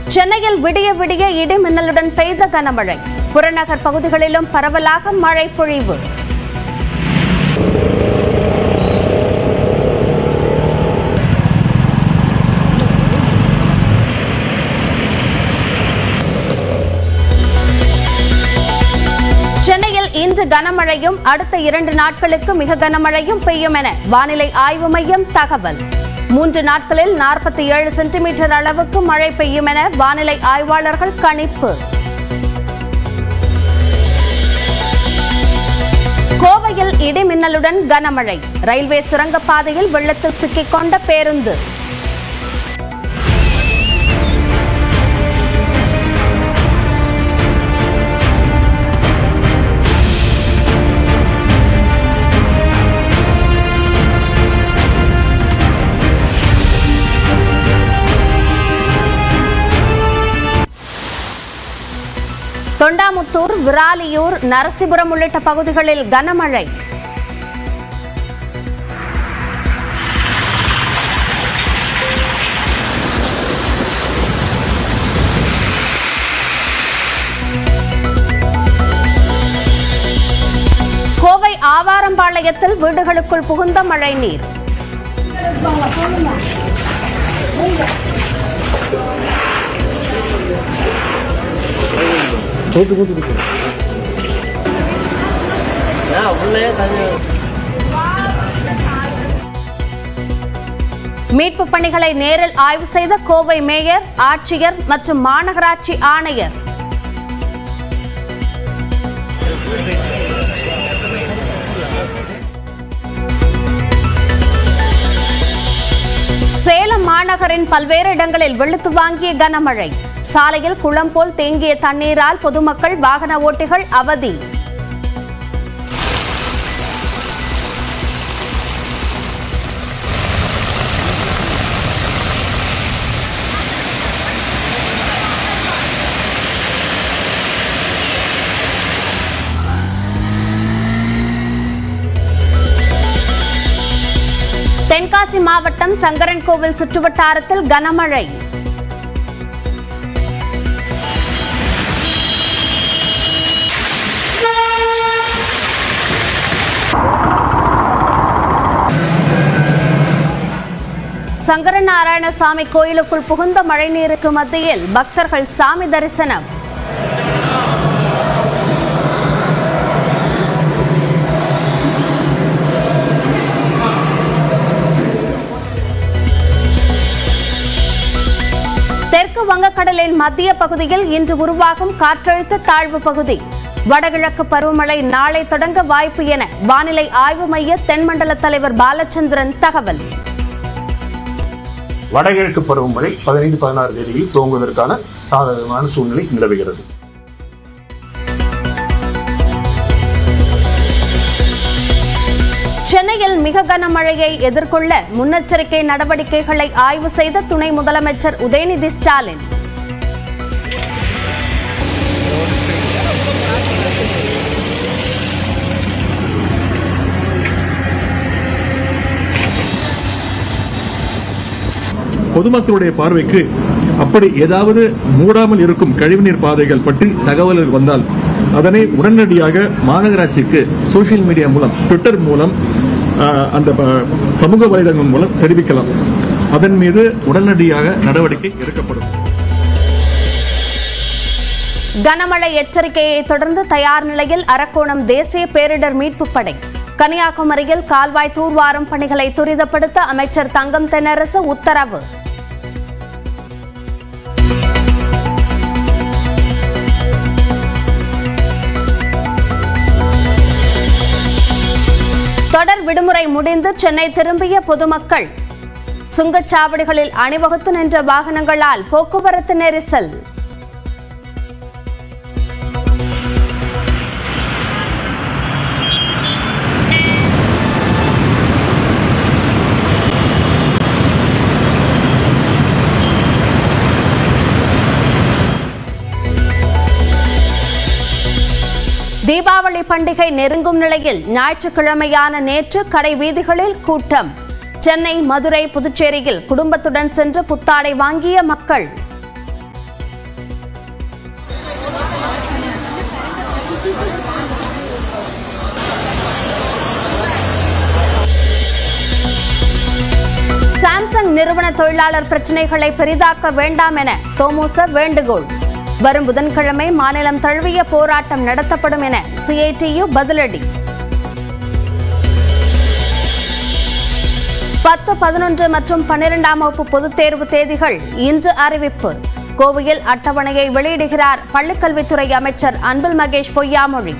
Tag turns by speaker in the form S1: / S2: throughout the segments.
S1: சென்னையில் விடிய விடிய இடி மின்னலுடன் பெய்த கனமழை புறநகர் பகுதிகளிலும் பரவலாக மழை பொழிவு சென்னையில் இன்று கனமழையும் அடுத்த இரண்டு நாட்களுக்கு மிக கனமழையும் பெய்யும் என வானிலை ஆய்வு மையம் தகவல் மூன்று நாட்களில் நாற்பத்தி ஏழு சென்டிமீட்டர் அளவுக்கு மழை பெய்யும் என வானிலை ஆய்வாளர்கள் கணிப்பு கோவையில் இடி மின்னலுடன் கனமழை ரயில்வே சுரங்கப்பாதையில் வெள்ளத்தில் சிக்கிக் கொண்ட பேருந்து தொண்டாமுத்தூர் விராலியூர் நரசிபுரம் உள்ளிட்ட பகுதிகளில் கனமழை கோவை ஆவாரம்பாளையத்தில் வீடுகளுக்குள் புகுந்த மழை நீர்
S2: உள்ளே தண்ணி
S1: மீட்பு பணிகளை நேரில் ஆய்வு செய்த கோவை மேயர் ஆட்சியர் மற்றும் மாநகராட்சி ஆணையர் சேலம் மாநகரின் பல்வேறு இடங்களில் வெளுத்து வாங்கிய கனமழை சாலையில் குளம் போல் தேங்கிய தண்ணீரால் பொதுமக்கள் வாகன ஓட்டிகள் அவதி தென்காசி மாவட்டம் சங்கரன் கோவில் சுற்றுவட்டாரத்தில் கனமழை சங்கரநாராயணசாமி கோயிலுக்குள் புகுந்த மழைநீருக்கு மத்தியில் பக்தர்கள் சாமி தரிசனம் தெற்கு வங்கக்கடலின் மத்திய பகுதியில் இன்று உருவாகும் காற்றழுத்த தாழ்வு பகுதி வடகிழக்கு பருவமழை நாளை தொடங்க வாய்ப்பு என வானிலை ஆய்வு மைய தென்மண்டல தலைவர் பாலச்சந்திரன் தகவல்
S3: வடகிழக்கு பருவமழை பதினைந்து பதினாறு தேதியில் துவங்குவதற்கான சாதகமான சூழ்நிலை நிலவுகிறது
S1: சென்னையில் மிக கனமழையை எதிர்கொள்ள முன்னெச்சரிக்கை நடவடிக்கைகளை ஆய்வு செய்த துணை முதலமைச்சர் உதயநிதி ஸ்டாலின்
S4: பொதுமக்களுடைய பார்வைக்கு அப்படி ஏதாவது மூடாமல் இருக்கும் கழிவுநீர் பாதைகள் பற்றி தகவல்கள் வந்தால் அதனை உடனடியாக மாநகராட்சிக்கு சோஷியல் மீடியா மூலம் ட்விட்டர் மூலம் ஆஹ், அந்த ப- சமூக வலைதளங்கள் மூலம் தெரிவிக்கலாம் அதன் மீது உடனடியாக நடவடிக்கை எடுக்கப்படும்
S1: கனமழை எச்சரிக்கையை தொடர்ந்து தயார் நிலையில் அரக்கோணம் தேசிய பேரிடர் மீட்புப் படை கன்னியாகுமரியில் கால்வாய் தூர்வாரும் பணிகளை துரிதப்படுத்த அமைச்சர் தங்கம் தென்னரசு உத்தரவு தொடர் விடுமுறை முடிந்து சென்னை திரும்பிய பொதுமக்கள் சுங்கச்சாவடிகளில் அணிவகுத்து நின்ற வாகனங்களால் போக்குவரத்து நெரிசல் தீபாவளி பண்டிகை நெருங்கும் நிலையில் ஞாயிற்றுக்கிழமையான நேற்று கடை வீதிகளில் கூட்டம் சென்னை மதுரை புதுச்சேரியில் குடும்பத்துடன் சென்று புத்தாடை வாங்கிய மக்கள் நிறுவன தொழிலாளர் பிரச்சினைகளை பெரிதாக்க வேண்டாம் என தோமுச வேண்டுகோள் வரும் புதன்கிழமை மாநிலம் தழுவிய போராட்டம் நடத்தப்படும் என சிஐடியு பதிலடி பத்து பதினொன்று மற்றும் பன்னிரெண்டாம் வகுப்பு பொதுத் தேர்வு தேதிகள் இன்று அறிவிப்பு கோவையில் அட்டவணையை வெளியிடுகிறார் பள்ளிக்கல்வித்துறை அமைச்சர் அன்பில் மகேஷ் பொய்யாமொழி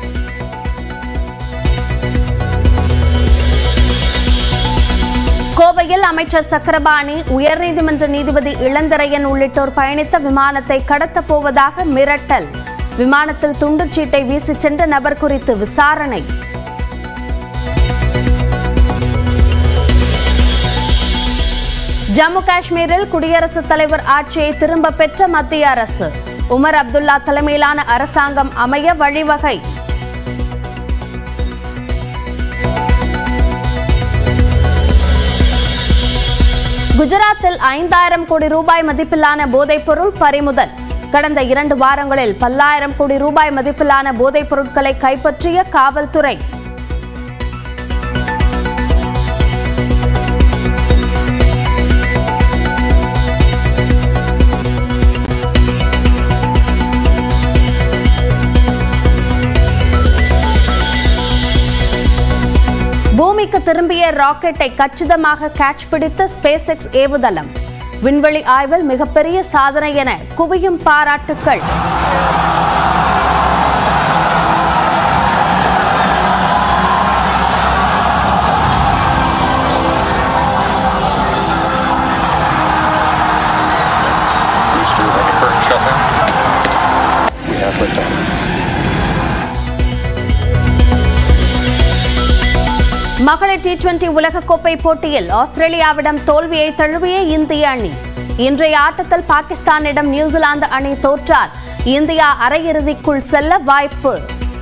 S1: கோவையில் அமைச்சர் சக்கரபாணி உயர்நீதிமன்ற நீதிபதி இளந்திரையன் உள்ளிட்டோர் பயணித்த விமானத்தை கடத்தப் போவதாக மிரட்டல் விமானத்தில் துண்டுச்சீட்டை வீசிச் சென்ற நபர் குறித்து விசாரணை ஜம்மு காஷ்மீரில் குடியரசுத் தலைவர் ஆட்சியை திரும்ப பெற்ற மத்திய அரசு உமர் அப்துல்லா தலைமையிலான அரசாங்கம் அமைய வழிவகை குஜராத்தில் ஐந்தாயிரம் கோடி ரூபாய் மதிப்பிலான போதைப்பொருள் பறிமுதல் கடந்த இரண்டு வாரங்களில் பல்லாயிரம் கோடி ரூபாய் மதிப்பிலான போதைப் பொருட்களை கைப்பற்றிய காவல்துறை பூமிக்கு திரும்பிய ராக்கெட்டை கச்சிதமாக கேட்ச் பிடித்த ஸ்பேஸ் எக்ஸ் ஏவுதளம் விண்வெளி ஆய்வில் மிகப்பெரிய சாதனை என குவியும் பாராட்டுக்கள்
S2: Booster, like a current shutdown. We have liftoff.
S1: மகளிர் டி டுவெண்டி உலகக்கோப்பை போட்டியில் ஆஸ்திரேலியாவிடம் தோல்வியை தழுவிய இந்திய அணி இன்றைய ஆட்டத்தில் பாகிஸ்தானிடம் நியூசிலாந்து அணி தோற்றால் இந்தியா அரையிறுதிக்குள் செல்ல வாய்ப்பு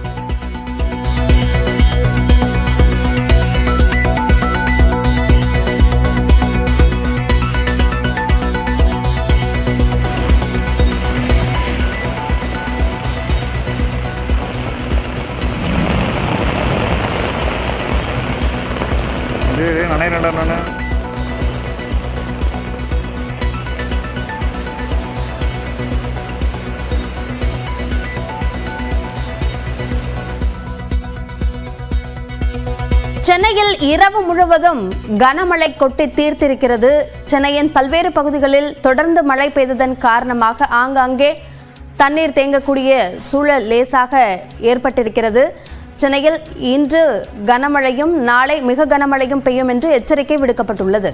S2: நானே ரெண்டா நானே
S1: சென்னையில் இரவு முழுவதும் கனமழை கொட்டி தீர்த்திருக்கிறது சென்னையின் பல்வேறு பகுதிகளில் தொடர்ந்து மழை பெய்ததன் காரணமாக ஆங்காங்கே தண்ணீர் தேங்கக்கூடிய சூழல் லேசாக ஏற்பட்டிருக்கிறது சென்னையில் இன்று கனமழையும் நாளை மிக கனமழையும் பெய்யும் என்று எச்சரிக்கை விடுக்கப்பட்டுள்ளது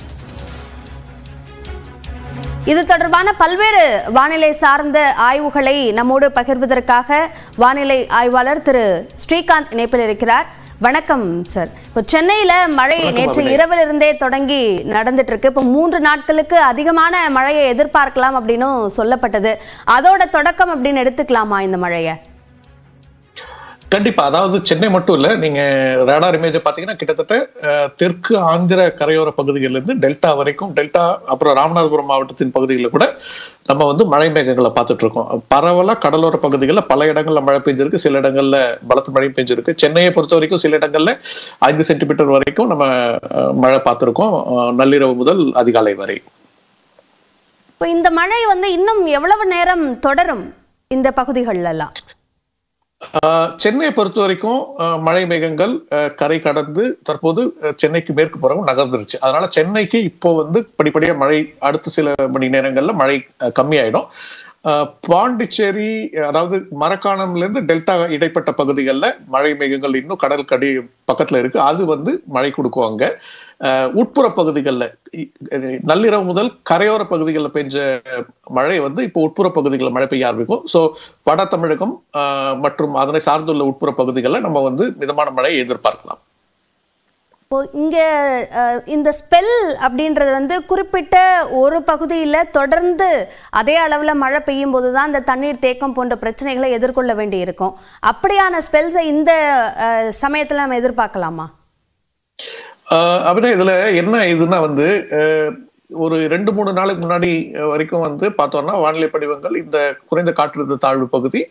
S1: இது தொடர்பான பல்வேறு வானிலை சார்ந்த ஆய்வுகளை நம்மோடு பகிர்வதற்காக வானிலை ஆய்வாளர் திரு ஸ்ரீகாந்த் இணைப்பில் இருக்கிறார் வணக்கம் சார் இப்போ சென்னையில மழை நேற்று இரவிலிருந்தே தொடங்கி நடந்துட்டு இருக்கு இப்போ மூன்று நாட்களுக்கு அதிகமான மழையை எதிர்பார்க்கலாம் அப்படின்னும் சொல்லப்பட்டது அதோட தொடக்கம் அப்படின்னு எடுத்துக்கலாமா இந்த மழையை
S5: கண்டிப்பா அதாவது சென்னை மட்டும் இல்ல நீங்க ரேடார் இமேஜ் பாத்தீங்கன்னா கிட்டத்தட்ட அஹ், தெற்கு ஆந்திர கரையோர பகுதிகளில் இருந்து டெல்டா வரைக்கும் டெல்டா அப்புறம் ராமநாதபுரம் மாவட்டத்தின் பகுதிகளில் கூட நம்ம வந்து மழை மேகங்களை பார்த்துட்டு இருக்கோம் பரவலா கடலோர பகுதிகளில் பல இடங்கள்ல மழை பெஞ்சிருக்கு சில இடங்கள்ல பலத்த மழை பெஞ்சிருக்கு சென்னையை பொறுத்த வரைக்கும் சில இடங்கள்ல ஐந்து சென்டிமீட்டர் வரைக்கும் நம்ம அஹ், மழை பார்த்திருக்கோம் அஹ், நள்ளிரவு முதல் அதிகாலை வரை
S1: இப்போ இந்த மழை வந்து இன்னும் எவ்வளவு நேரம் தொடரும் இந்த பகுதிகள்ல எல்லாம்
S5: ஆஹ் சென்னையை பொறுத்த வரைக்கும் ஆஹ் மழை மேகங்கள் ஆஹ் கரை கடந்து தற்போது ஆஹ் சென்னைக்கு மேற்கு புறம் நகர்ந்துருச்சு அதனால சென்னைக்கு இப்போ வந்து படிப்படியா மழை அடுத்த சில மணி நேரங்கள்ல மழை ஆஹ் கம்மியாயிடும் ஆஹ் பாண்டிச்சேரி அதாவது மரக்காணம்ல இருந்து டெல்டா இடைப்பட்ட பகுதிகளில் மழை மேகங்கள் இன்னும் கடல் கடி பக்கத்துல இருக்கு அது வந்து மழை கொடுக்கும் அங்க ஆஹ் உட்புற பகுதிகளில் நள்ளிரவு முதல் கரையோர பகுதிகளில் பெஞ்ச மழை வந்து இப்போ உட்புற பகுதிகளில் மழை பெய்ய ஆரம்பிக்கும் ஸோ வட தமிழகம் ஆஹ் மற்றும் அதனை சார்ந்துள்ள உட்புற பகுதிகளில் நம்ம வந்து மிதமான மழையை எதிர்பார்க்கலாம்
S1: இப்போ இங்க அஹ், இந்த ஸ்பெல் அப்படின்றது வந்து குறிப்பிட்ட ஒரு பகுதியில் தொடர்ந்து அதே அளவில் மழை பெய்யும் போது தான் இந்த தண்ணீர் தேக்கம் போன்ற பிரச்சனைகளை எதிர்கொள்ள வேண்டி இருக்கும் அப்படியான ஸ்பெல்ஸை இந்த அஹ், சமயத்துல நம்ம எதிர்பார்க்கலாமா
S5: ஆஹ் அப்படின்னா இதுல என்ன இதுன்னா வந்து ஆஹ் ஒரு ரெண்டு மூணு நாளுக்கு முன்னாடி வரைக்கும் வந்து பார்த்தோம்னா வானிலை படிவங்கள் இந்த குறைந்த காற்றழுத்த தாழ்வு பகுதி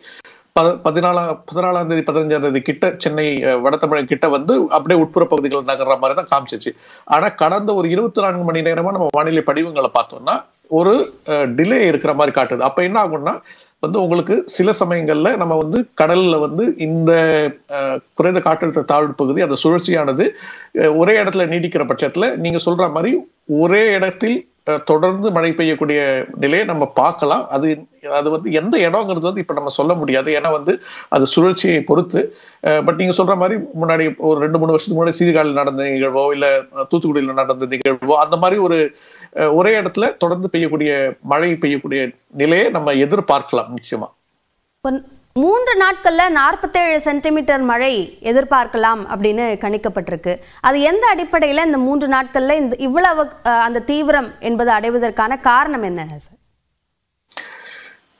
S5: ப- பதினாலாம் பதினாலாம் தேதி பதினஞ்சாம் தேதி கிட்ட சென்னை அஹ், வட தமிழகம் கிட்ட வந்து அப்படியே உட்புற பகுதிகள் நகர்ற மாதிரி தான் காமிச்சிச்சு ஆனா கடந்த ஒரு இருபத்தி நான்கு மணி நேரமா நம்ம வானிலை படிவங்களை பார்த்தோம்னா ஒரு டிலே இருக்கிற மாதிரி காட்டுது அப்ப என்ன ஆகும்னா வந்து உங்களுக்கு சில சமயங்கள்ல நம்ம வந்து கடல்ல வந்து இந்த அஹ், குறைந்த காற்றழுத்த தாழ்வு பகுதி அந்த சுழற்சியானது அஹ், ஒரே இடத்துல நீடிக்கிற பட்சத்துல நீங்க சொல்ற மாதிரி ஒரே இடத்தில் அஹ், தொடர்ந்து மழை பெய்யக்கூடிய நிலையை நம்ம பார்க்கலாம் அது அது வந்து எந்த இடங்கிறது வந்து இப்ப நம்ம சொல்ல முடியாது ஏன்னா வந்து அது சுழற்சியை பொறுத்து பட் நீங்க சொல்ற மாதிரி முன்னாடி ஒரு ரெண்டு மூணு வருஷத்துக்கு முன்னாடி சீர்காழில் நடந்த நிகழ்வோ இல்ல அஹ், தூத்துக்குடியில நடந்த நிகழ்வோ அந்த மாதிரி ஒரு அஹ், ஒரே இடத்துல தொடர்ந்து பெய்யக்கூடிய மழை பெய்யக்கூடிய நிலையை நம்ம எதிர்பார்க்கலாம் நிச்சயமா
S1: இப்ப மூன்று நாட்கள்ல நாற்பத்தேழு சென்டிமீட்டர் மழை எதிர்பார்க்கலாம் அப்படின்னு கணிக்கப்பட்டிருக்கு அது எந்த அடிப்படையில இந்த மூன்று நாட்கள்ல இந்த இவ்வளவு அஹ், அந்த தீவிரம் என்பது அடைவதற்கான காரணம் என்ன சார்